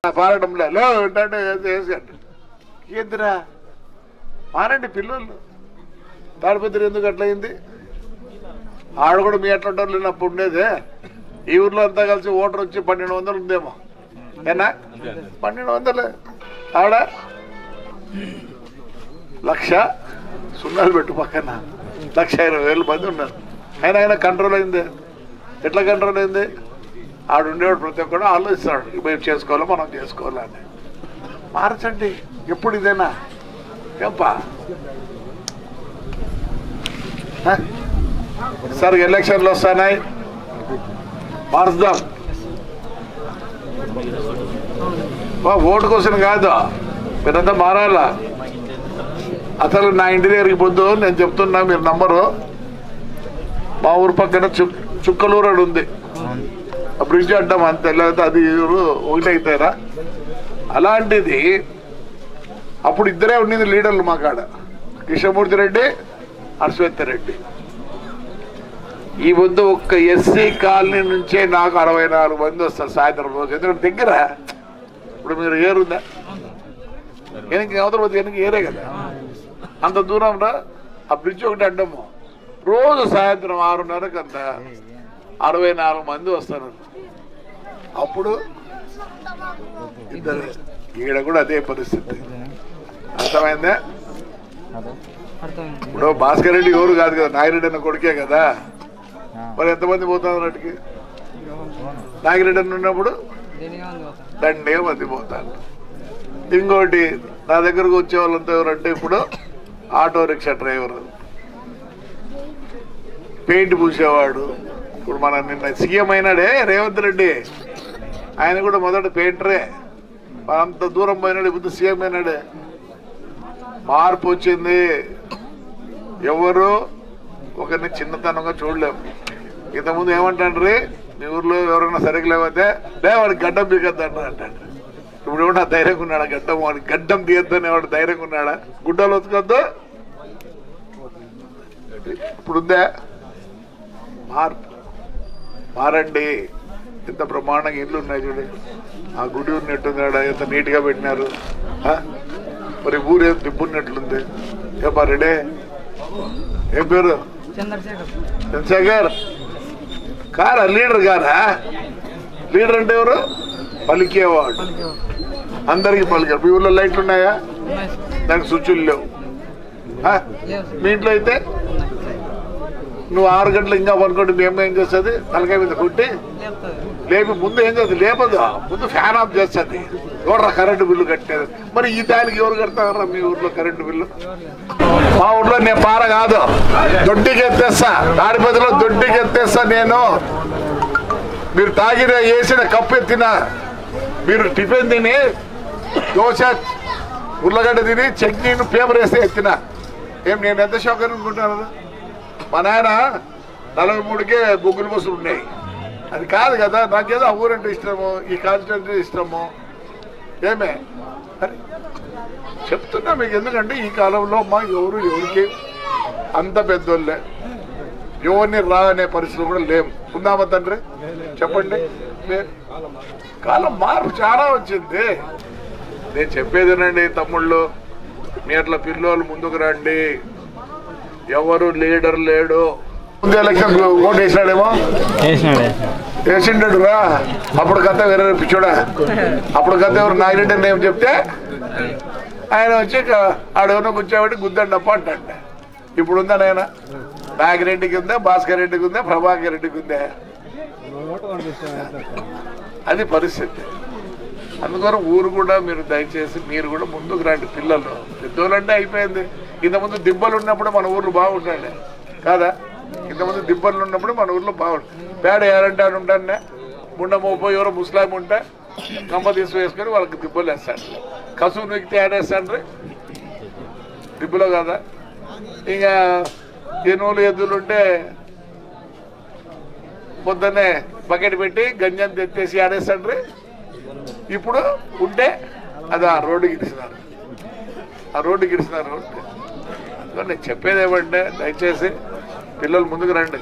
పారడంలే లే ఉంటాడు వేసాడు ఏందిరా మారండి పిల్లలు తాడిపత్రి ఎందుకు అట్లయింది ఆడ కూడా మీ ఎట్లా ఉంటారు అప్పుడు ఉండేదే ఈ ఊర్లో అంతా కలిసి ఓటర్ వచ్చి పన్నెండు వందలు ఉందేమో ఏనా పన్నెండు వందలే ఆడ లక్ష సున్నాలు పెట్టు పక్కన లక్ష ఇరవై వేల మంది ఉన్నారు అయినా అయినా కంట్రోల్ అయింది ఎట్లా కంట్రోల్ అయింది ఆడు ఉండేవాడు ప్రతి ఒక్కడు ఆలోచిస్తాడు ఇవి మేము చేసుకోవాలో మనం చేసుకోవాలని మార్చండి ఎప్పుడు ఇదేనా ఏంపా హ? సరే ఎలక్షన్లు వస్తున్నాయి మార్చుదాం వా, ఓటు కోసం కాదు మీరంతా మారాలా అసలు నా ఇంటి దగ్గరికి పొద్దు నేను చెప్తున్నా మీరు నంబరు మా ఊరు పక్కన చుక్ చుక్కలూరు అని ఉంది ఆ బ్రిడ్జ్ అడ్డం అంతే లేకపోతే అది ఊరు ఒకటి అవుతారా అలాంటిది అప్పుడు ఇద్దరే ఉండింది లీడర్లు మా కాడ కృష్ణమూర్తి రెడ్డి హర్షవర్ధన్ రెడ్డి ఈ ముందు ఒక్క ఎస్సీ కాలనీ నుంచే నాకు అరవై నాలుగు మంది వస్తారు సాయంత్రం రోజు ఎందుకంటే దగ్గర ఇప్పుడు మీరు ఏరుందా వెనక్కి అవతల పోతే వెనక్కి ఏరే కదా అంత దూరం రా ఆ బ్రిడ్జ్ ఒకటి అడ్డము రోజు సాయంత్రం ఆరున్నరకు అంత అరవై నాలుగు మంది వస్తారు అప్పుడు ఇద్దరు ఈడ కూడా అదే పరిస్థితి అర్థమైందా ఇప్పుడు భాస్కర్ రెడ్డి ఎవరు కాదు కదా నాగిరెడ్డి అన్న కొడుకే కదా మరి ఎంతమంది పోతారు అన్నట్టుకి నాగిరెడ్డి అన్న ఉన్నప్పుడు దండే మంది పోతారు ఇంకోటి నా దగ్గరకు వచ్చే వాళ్ళంతా ఎవరంటే ఇప్పుడు ఆటో రిక్షా డ్రైవర్ పెయింట్ పూసేవాడు ఇప్పుడు మన నిన్న సీఎం అయినాడే రేవంత్ రెడ్డి ఆయన కూడా మొదట పెయింటరే అంత దూరం పోయినాడు ఇప్పుడు సీఎం అయినాడే మార్పు వచ్చింది ఎవరు ఒకరిని చిన్నతనంగా చూడలేము ఇంతకుముందు ఏమంటాండ్రి మీ ఊర్లో ఎవరైనా సరిగ్గా లేకపోతే లే వాడికి గడ్డం పీకద్దంటారు అంటాడు ఇప్పుడు ఎవడు ధైర్యంగా ఉన్నాడా గడ్డం వాడికి గడ్డం తీయద్దని వాడు ధైర్యంగా ఉన్నాడా గుడ్డలు వచ్చుకొద్దు ఇప్పుడు ఉందా మార్పు మారండి ఎంత బ్రహ్మాండంగా ఇల్లు ఉన్నాయి చూడండి ఆ గుడి ఉన్నట్టుందాడ ఎంత నీట్గా పెట్టినారు ఆ? మరి ఊరు ఏం తిప్పున్నట్లుంది ఏపా రెడే ఏం పేరు చంద్రశేఖర్ చంద్రశేఖర్ కారా లీడర్ గారా లీడర్ అంటే ఎవరు పలికేవాడు పలికేవాడు అందరికి పలికారు మీ ఊర్లో లైట్లు ఉన్నాయా ఉన్నాయి సార్ దానికి స్విచ్లు లేవు ఆ? లేవు సార్ మీ ఇంట్లో అయితే ఉన్నాయి నువ్వు ఆరు గంటలు ఇంకా పనుకుంటే మేము ఏం చేస్తుంది తలకాయ మీద కొట్టి లేపుతుంది లేపి ముందు ఏం చేస్తుంది లేపదు ముందు ఫ్యాన్ ఆఫ్ చేస్తుంది ఎవరు కరెంటు బిల్లు కట్టేది మరి ఈ దానికి ఎవరు కడతారా మీ ఊర్లో కరెంటు బిల్లు మా ఊర్లో నేను పార కాదు దొడ్డికి ఎత్తేస్తా తాడిపతిలో దొడ్డికి ఎత్తేస్తా నేను మీరు తాగిన వేసిన కప్పు ఎత్తిన మీరు టిఫిన్ తిని దోశ ఉర్లగడ్డ తిని చట్నీను పేపర్ వేస్తే ఎత్తిన ఏం నేను ఎంత షోకర్ అనుకుంటున్నాను మా నాయన నలభై మూడుకే బొగ్గులు బస్సులు ఉన్నాయి అది కాదు కదా నాకేదో ఆ ఊరంటే ఇష్టము ఈ కాన్స్టిట్యూన్సీ ఇష్టము ఏమే అరే చెప్తున్నా మీకు ఎందుకంటే ఈ కాలంలో మా ఎవరు ఎవరికి అంత పెద్దోళ్ళే ఎవరిని రా అనే పరిస్థితులు కూడా లేవు ఉందామా తండ్రి చెప్పండి లే- కాలం మార్పు చాలా వచ్చింది నేను చెప్పేదేనండి తమ్ముళ్ళు మీ అట్లా పిల్లోళ్ళు ముందుకు రండి ఎవరు లీడర్ లేడు ముందు ఎలక్షన్ ఓటు వేసినాడేమో వేసిండడు రా అప్పుడు కథ వేరే పిచ్చోడా అప్పుడు కథ ఎవరు నాగిరెడ్డి అని ఏం చెప్తే ఆయన వచ్చి క- ఆడెవరో కూర్చోబెట్టి గుద్దండప్ప అంటంట ఇప్పుడు ఉందా నాయన నాగిరెడ్డికి ఉందా భాస్కర్ రెడ్డికి ఉందా ప్రభాకర్ రెడ్డికి ఉందా అది పరిస్థితి అందుకని ఊరు కూడా మీరు దయచేసి మీరు కూడా ముందుకు రండి పిల్లలు పెద్దోళ్ళంటే అయిపోయింది ఇంతకుముందు దిబ్బలు ఉన్నప్పుడు మన ఊర్లో బాగుంటాడు కాదా ఇంతకుముందు దిబ్బలు ఉన్నప్పుడు మన ఊర్లో బాగుంటుంది పేడ ఏరంటే అని ఉంటానే ముండ మోపో ఎవరో ముస్లాం ఉంటే కంప తీసి వేసుకొని వాళ్ళకి దిబ్బలు వేస్తాడు కసువు నెక్కితే ఆడేస్తాండ్రి దిబ్బలో కదా ఇంకా ఎనువులు ఎద్దులు ఉంటే పొద్దున్నే బకెట్ పెట్టి గంజం తెచ్చేసి ఆడేస్తాండ్రి ఇప్పుడు ఉంటే అది ఆ రోడ్డుకి ఇచ్చినారు ఆ రోడ్డుకి ఇచ్చినారు అందుకని నేను చెప్పేది ఏమంటే దయచేసి పిల్లలు ముందుకు రండి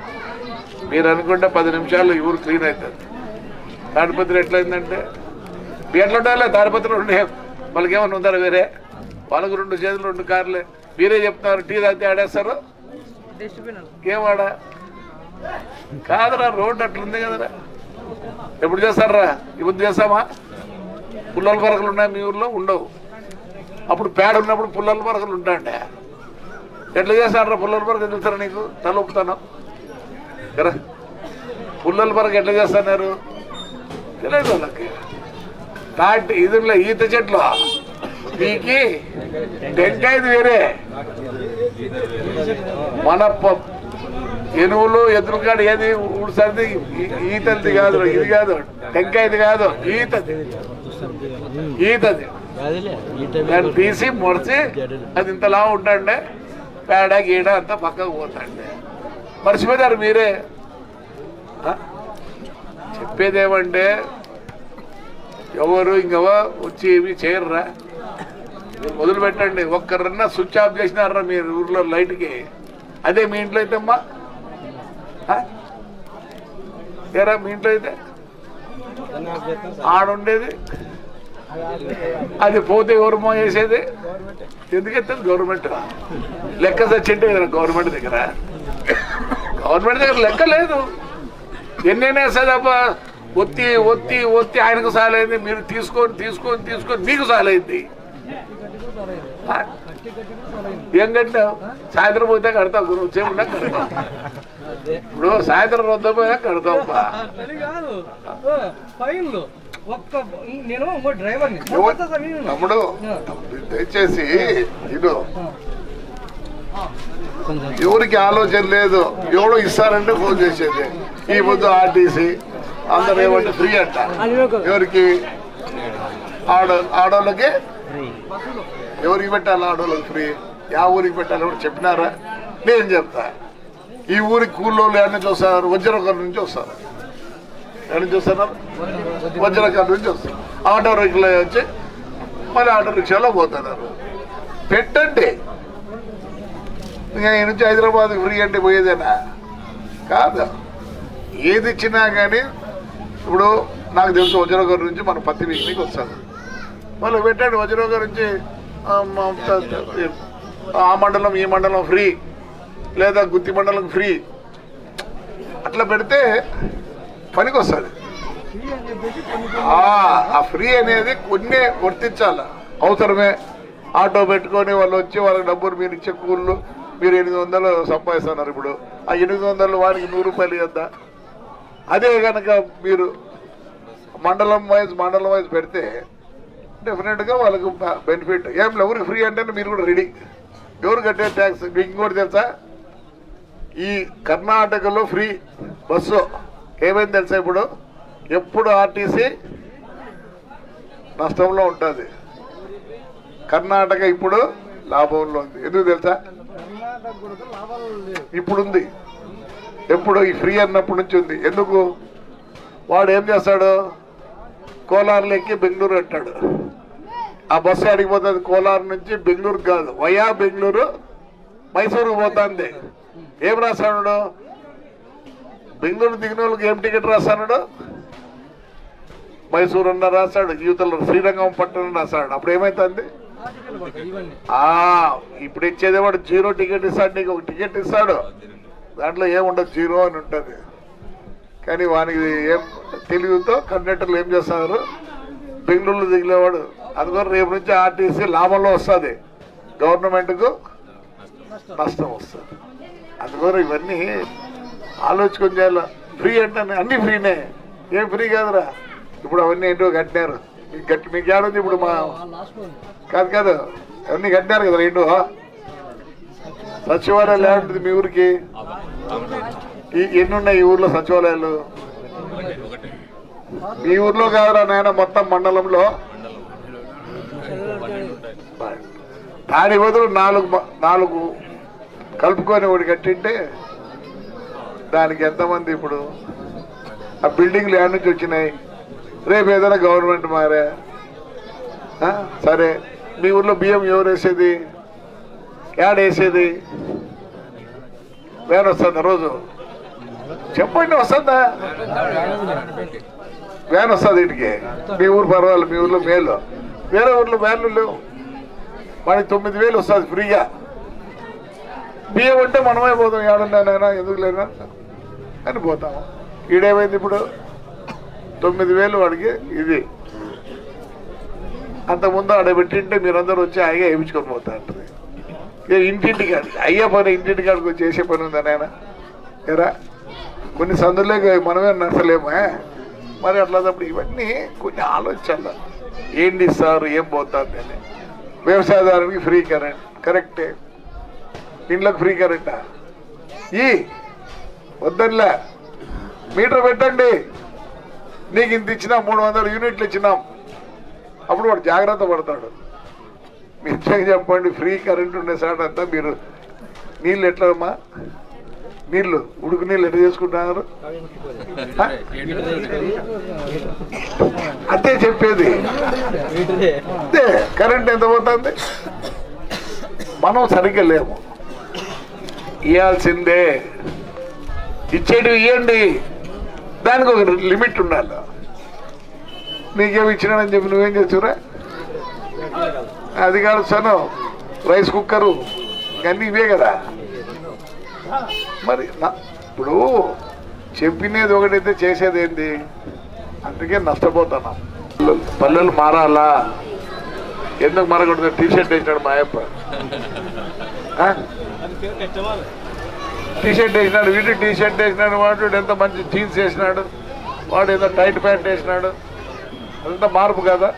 మీరు అనుకుంటే పది నిమిషాలు ఈ ఊరు క్లీన్ అవుతుంది తాడిపత్రి ఎట్లయిందంటే మీ ఎట్లా ఉండాలి తాడిపత్రులు ఉండే వాళ్ళకి ఏమైనా ఉందారా వేరే వాళ్ళకు రెండు చేతులు రెండు కార్లే మీరే చెప్తున్నారు టీ తాగితే ఆడేస్తారు డస్ట్బిన్ ఏం ఆడ కాదురా రోడ్డు అట్లుంది కదరా ఎప్పుడు చేస్తారా ఇప్పుడు చేస్తామా పుల్లల పరకలు ఉన్నాయి మీ ఊర్లో ఉండవు అప్పుడు పేడ ఉన్నప్పుడు పుల్లల పరకలు ఉంటాయండి ఎట్లా చేస్తారా పుల్లల పరక తెలుస్తారా నీకు తల ఒప్పుతాను కదా పుల్లల పరక ఎట్లా చేస్తున్నారు తెలియదు వాళ్ళకి తాటి ఇదిలో ఈత చెట్లు పీకి టెంకాయది వేరే మన ప- ఎనువులు ఎదురుగాడు ఏది ఊడిసరిది ఈతది కాదు ఇది కాదు టెంకాయది కాదు ఈతది ఈతది దాన్ని తీసి మొడిచి అది ఇంతలా ఉంటాండే పేడ గీడ అంతా పక్కకు పోతాండే మర్చిపోతారు మీరే ఆ? చెప్పేదేమంటే ఎవరు ఇంకవో వచ్చి ఏమి చేయర్రా మీరు మొదలు పెట్టండి ఒక్కరన్నా స్విచ్ ఆఫ్ చేసినారా మీరు ఊర్లో లైట్కి అదే మీ ఇంట్లో అయితే అమ్మా ఆ? ఏరా మీ ఇంట్లో అయితే ఆడుండేది అది పోతే ఎవరు చేసేది ఎందుకంటే గవర్నమెంట్ లెక్క చచ్చింటే కదా గవర్నమెంట్ దగ్గర గవర్నమెంట్ దగ్గర లెక్క లేదు ఎన్నైనా సదప్ప ఒత్తి ఒత్తి ఒత్తి ఆయనకు సాలైంది మీరు తీసుకొని తీసుకొని తీసుకొని మీకు సాలైంది ఆ? ఏం కట్టావు సాయంత్రం పోతే కడతావు గురువు చేయకుండా కడతావు ఇప్పుడు సాయంత్రం వద్ద పోయా కడతావు బా. అది కాదు ఫైన్లు ఒక్క నేను ఇంకో డ్రైవర్ని ఎవరు- తమ్ముడు దయచేసి ఇదో ఎవరికి ఆలోచన లేదు ఎవడో ఇస్తారంటే ఫోన్ చేసేది ఈ పొద్దు ఆర్టీసీ అందరూ ఏమంటే ఫ్రీ అంట ఎవరికి ఆడ ఆడోళ్ళకి ఎవరికి పెట్టాలి ఆడోళ్ళకి ఫ్రీ యా ఊరికి పెట్టాలి ఎవరు చెప్పినారా నేను చెప్తా ఈ ఊరికి కూలోళ్ళు ఎక్కడి నుంచి వస్తారు వజ్రకర్ నుంచి వస్తారు ఎక్కడి నుంచి వస్తున్నారు వజ్రకర్ నుంచి వస్తారు ఆటో రిక్షాలో వచ్చి మళ్ళీ ఆటో రిక్షాలో పోతున్నారు పెట్టండి ఇంకా ఈ నుంచి హైదరాబాద్ ఫ్రీ అంటే పోయేదేనా కాదు ఏది ఇచ్చినా కానీ ఇప్పుడు నాకు తెలుసు వజ్రగారి నుంచి మన పత్తి వీక్నికి వస్తుంది వాళ్ళు పెట్టండి వజ్రగారి నుంచి ఆ, మా- త- త- ఆ మండలం ఈ మండలం ఫ్రీ లేదా గుత్తి మండలం ఫ్రీ అట్లా పెడితే పనికి వస్తుంది ఆ ఫ్రీ అనేది కొన్ని వర్తించాలి అవసరమే ఆటో పెట్టుకొని వాళ్ళు వచ్చి వాళ్ళకి డబ్బులు మీరు ఇచ్చే కూళ్ళు మీరు ఎనిమిది వందలు సంపాదిస్తున్నారు ఇప్పుడు ఆ ఎనిమిది వందలు వారికి నూరు రూపాయలు ఇద్దా అదే కనుక మీరు మండలం వైజ్ మండలం వైజ్ పెడితే డెఫినెట్గా వాళ్ళకు బెనిఫిట్ ఏం లేవు ఎవరికి ఫ్రీ అంటే మీరు కూడా రెడీ ఎవరు కట్టే ట్యాక్స్ మీకు ఇంకోటి తెలుసా ఈ కర్ణాటకలో ఫ్రీ బస్సు ఏమైంది తెలుసా ఇప్పుడు ఎప్పుడు ఆర్టీసీ నష్టంలో ఉంటుంది కర్ణాటక ఇప్పుడు లాభంలో ఉంది ఎందుకు తెలుసా ఇప్పుడు ఉంది ఎప్పుడు ఈ ఫ్రీ అన్నప్పటి నుంచి ఉంది ఎందుకు వాడు ఏం చేస్తాడు కోలార్లో ఎక్కి బెంగళూరు అంటాడు ఆ బస్సు అడిగిపోతుంది కోలార్ నుంచి బెంగళూరు కాదు వయా బెంగళూరు మైసూరు పోతుంది ఏం రాస్తాడు బెంగళూరు దిగిన వాళ్ళకి ఏం టికెట్ రాస్తాడు మైసూరు అన్న రాస్తాడు యువతలో శ్రీరంగం పట్టణం రాస్తాడు అప్పుడు ఏమైతుంది ఇవన్నీ ఆ ఇప్పుడు ఇచ్చేది వాడు జీరో టికెట్ ఇస్తాడు నీకు ఒక టికెట్ ఇస్తాడు దాంట్లో ఏముండదు జీరో అని ఉంటుంది కానీ వానికి ఏం తెలివితో కండక్టర్లు ఏం చేస్తున్నారు బెంగళూరులో దిగిలేవాడు అందుకని రేపు నుంచి ఆర్టీసీ లాభంలో వస్తుంది గవర్నమెంట్కు నష్టం వస్తుంది అందుకని ఇవన్నీ ఆలోచుకొని చేయాలి ఫ్రీ అంటే అన్ని ఫ్రీనే ఏం ఫ్రీ కాదురా ఇప్పుడు అవన్నీ ఏంటో కట్టినారు మీకు గట్టి మీకు ఏడుంది ఇప్పుడు మా లాస్ట్ కాదు కాదు అవన్నీ కట్టినారు కదా రెండు సచివాలయాలు ఏముంటుంది మీ ఊరికి ఈ- ఎన్ని ఉన్నాయి ఈ ఊర్లో సచివాలయాలు మీ ఊర్లో కాదురా నాయన మొత్తం మండలంలో దాని బదులు నాలుగు మ- నాలుగు కలుపుకొని ఒకటి కట్టింటే దానికి ఎంతమంది ఇప్పుడు ఆ బిల్డింగ్లు ఎక్కడి నుంచి వచ్చినాయి రేపు ఏదైనా గవర్నమెంట్ మారా ఆ? సరే మీ ఊర్లో బియ్యం ఎవరు వేసేది యాడ్ వేసేది వేరే వస్తుందా రోజు చెప్పండి వస్తుందా వ్యాన్ వస్తుంది ఇంటికి మీ ఊరు పర్వాలేదు మీ ఊర్లో మేలు వేరే ఊర్లో వ్యాన్లు లేవు వాడికి తొమ్మిది వేలు వస్తుంది ఫ్రీగా బియ్యం అంటే మనమే పోతాం ఏడున్నానైనా ఎందుకు లేనా అని పోతాము ఈడేమైంది ఇప్పుడు తొమ్మిది వేలు వాడికి ఇది అంతకుముందు ఆడ పెట్టింటే మీరందరూ వచ్చి హాయిగా వేయించుకొని పోతా అంటది ఇక ఇంటింటికి అయ్యే పని ఇంటింటి కాడికి వచ్చి చేసే పని ఉందా నాయన ఎరా కొన్ని సందులోకి మనమే నడసలేమా మరి అట్లాదప్పుడు ఇవన్నీ కొన్ని ఆలోచనలు ఏంటి సార్ ఏం పోతుంది అని వ్యవసాయదారునికి ఫ్రీ కరెంట్ కరెక్టే ఇంట్లోకి ఫ్రీ కరెంటా ఈ వద్దనిలే మీటర్ పెట్టండి నీకు ఇంత ఇచ్చినా మూడు వందల యూనిట్లు ఇచ్చినాం అప్పుడు వాడు జాగ్రత్త పడతాడు మీరు నిజంగా చెప్పండి ఫ్రీ కరెంట్ ఉండే సార్ అంతా మీరు నీళ్ళు ఎట్లమ్మా నీళ్ళు ఉడుకు నీళ్ళు ఎట్లా చేసుకుంటున్నారు ఆ? అంతే చెప్పేది అంతే కరెంట్ ఎంత పోతుంది మనం సరిగ్గా లేము ఇవ్వాల్సిందే ఇచ్చేటివి ఇవ్వండి దానికి ఒక లిమిట్ ఉండాలి నీకేమి ఇచ్చినానని చెప్పి నువ్వేం చేస్తురా అది కాదు సను రైస్ కుక్కరు ఇవన్నీ ఇవే కదా మరి నా- ఇప్పుడు చెప్పినది ఒకటైతే చేసేది ఏంటి అందుకే నష్టపోతున్నాం పల్లెలు- పల్లెలు మారాలా ఎందుకు మారకూడదు టీ షర్ట్ వేసినాడు మా అయ్యప్ప టీ షర్ట్ వేసినాడు వీడు టీ షర్ట్ వేసినాడు వాడు ఎంత మంచి జీన్స్ వేసినాడు వాడు ఏదో టైట్ ప్యాంట్ వేసినాడు అదంతా మార్పు కదా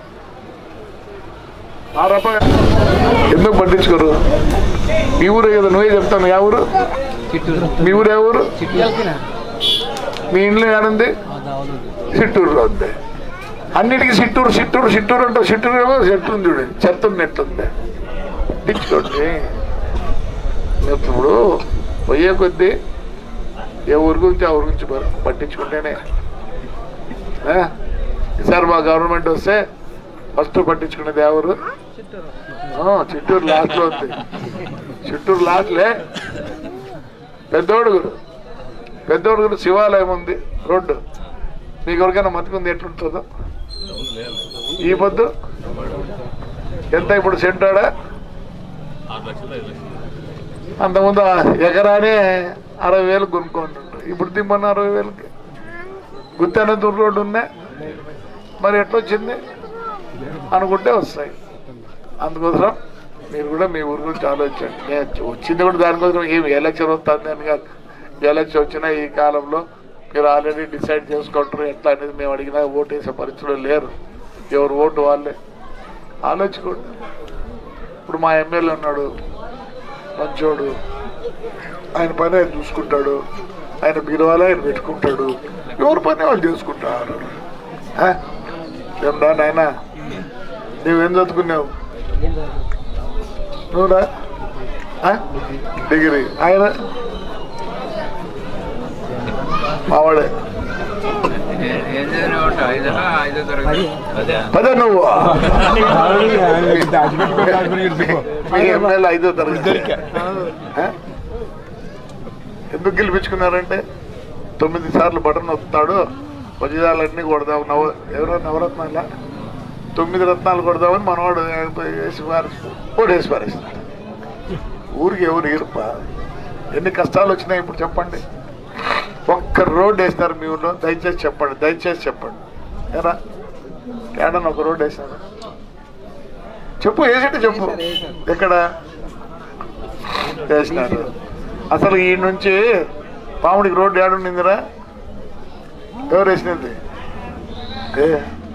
ఆ రప్ప ఎందుకు పట్టించుకోరు మీ ఊరు కదా నువ్వే చెప్తాను యా ఊరు మీ ఊరు ఏ ఊరు మీ ఇంట్లో ఏడుంది చిట్టూరులో ఉంది అన్నిటికీ చిట్టూరు చిట్టూరు చిట్టూరు అంటే చిట్టూరు ఏమో చెట్టు ఉంది చూడండి చెత్త ఉన్నట్టుంది పట్టించుకోండి ఇప్పుడు పోయే కొద్దీ ఏ ఊరి గురించి ఆ ఊరి గురించి ప- పట్టించుకుంటేనే ఆ? ఈసారి మా గవర్నమెంట్ వస్తే ఫస్ట్ పట్టించుకునేది ఎవరు ఆ, చిత్తూరు లాస్ట్ లో ఉంది చిత్తూరు లాస్ట్లే పెద్దోడుగురు పెద్దోడుగురు శివాలయం ఉంది రోడ్డు మీకు ఎవరికైనా మతికుంది ఎట్లుంటుందో ఈ పొద్దు ఎంత ఇప్పుడు సెంటాడా అంతకుముందు ఆ ఎకరానే అరవై వేలు కొనుక్కుంటుండ్రు ఇప్పుడు దిమ్మన్న అరవై వేలకి గుత్తెనంతూరు రోడ్డు ఉన్నా మరి ఎట్లొచ్చింది అనుకుంటే వస్తాయి అందుకోసం మీరు కూడా మీ ఊరి గురించి ఆలోచించండి నేను వచ్చింది కూడా దానికోసం ఏమి ఎలక్షన్ వస్తుంది అని కాదు ఎలక్షన్ వచ్చినా ఈ కాలంలో మీరు ఆల్రెడీ డిసైడ్ చేసుకుంటారు ఎట్లా అనేది మేము అడిగినా ఓటు వేసే పరిస్థితులు లేరు ఎవరు ఓటు వాళ్ళే ఆలోచించుకోండి ఇప్పుడు మా ఎమ్మెల్యే ఉన్నాడు మంచోడు ఆయన పని ఆయన చూసుకుంటాడు ఆయన బీరువాలో ఆయన పెట్టుకుంటాడు ఎవరి పని వాళ్ళు చేసుకుంటారు ఆ? ఏం రా నాయనా నువ్వేం చదువుకున్నావు నువ్వురా ఆ? డిగ్రీ ఆయన మావాడే పద నువ్వు మీ ఎమ్మెల్యే ఐదో తరగతి ఆ? ఎందుకు గెలిపించుకున్నారంటే తొమ్మిది సార్లు బటన్ వస్తాడు వజిదాలన్నీ కొడదాం నవ ఎవరో నవరత్నాల తొమ్మిది రత్నాలు కొడదామని మనవాడు వేసి పారేసి ఓడి వేసి పారేస్తాడు ఊరికి ఎవరు ఇరుప ఎన్ని కష్టాలు వచ్చినాయి ఇప్పుడు చెప్పండి ఒక్క రోడ్ వేసినారు మీ ఊళ్ళో దయచేసి చెప్పండి దయచేసి చెప్పండి ఏరా ఏడన్నా ఒక రోడ్ వేసినారు చెప్పు వేసేట్టు చెప్పు ఎక్కడ వేసినారు అసలు ఈ నుంచి పాముడికి రోడ్డు ఏడుండిందిరా ఎవరు వేసినది ఏ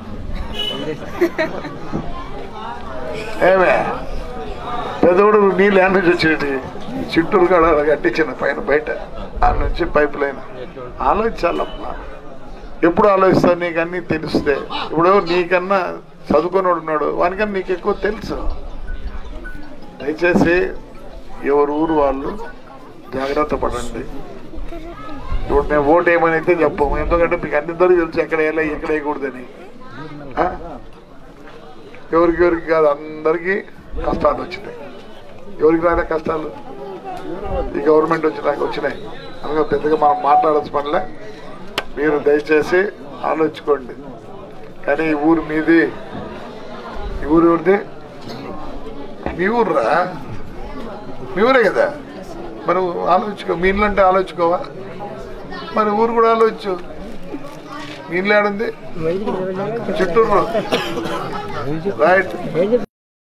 ఏమే పెద్దోడు నీళ్ళు యాడ్ నుంచి వచ్చేది చిట్టూరు కాడ అలా కట్టించిన పైన బయట ఆ నుంచి పైప్ లైన్ ఆలోచించాలమ్మా ఎప్పుడు ఆలోచిస్తావు నీకు అన్నీ తెలిస్తే ఇప్పుడు నీకన్నా చదువుకుని ఉన్నాడు వానికన్నా నీకు ఎక్కువ తెలుసు దయచేసి ఎవరు ఊరు వాళ్ళు జాగ్రత్త పడండి ఇప్పుడు మేము ఓటు ఏమని అయితే చెప్పము ఎందుకంటే మీకు అందరికీ తెలుసు ఎక్కడ వేయాలి ఎక్కడ వేయకూడదని ఆ? ఎవరికి ఎవరికి కాదు అందరికీ కష్టాలు వచ్చినాయి ఎవరికి రాలే కష్టాలు ఈ గవర్నమెంట్ వచ్చినాక వచ్చినాయి అందుకే పెద్దగా మనం మాట్లాడాల్సిన పనిలే మీరు దయచేసి ఆలోచించుకోండి కానీ ఈ ఊరు మీది ఈ ఊరు ఎవరిది మీ ఊర్రా మీ ఊరే కదా మరి ఆలోచించుకో మీ ఇల్లు అంటే ఆలోచించుకోవా మరి ఊరు కూడా ఆలోచించు మీ ఇల్లు ఏడుంది చిత్తూరు రైట్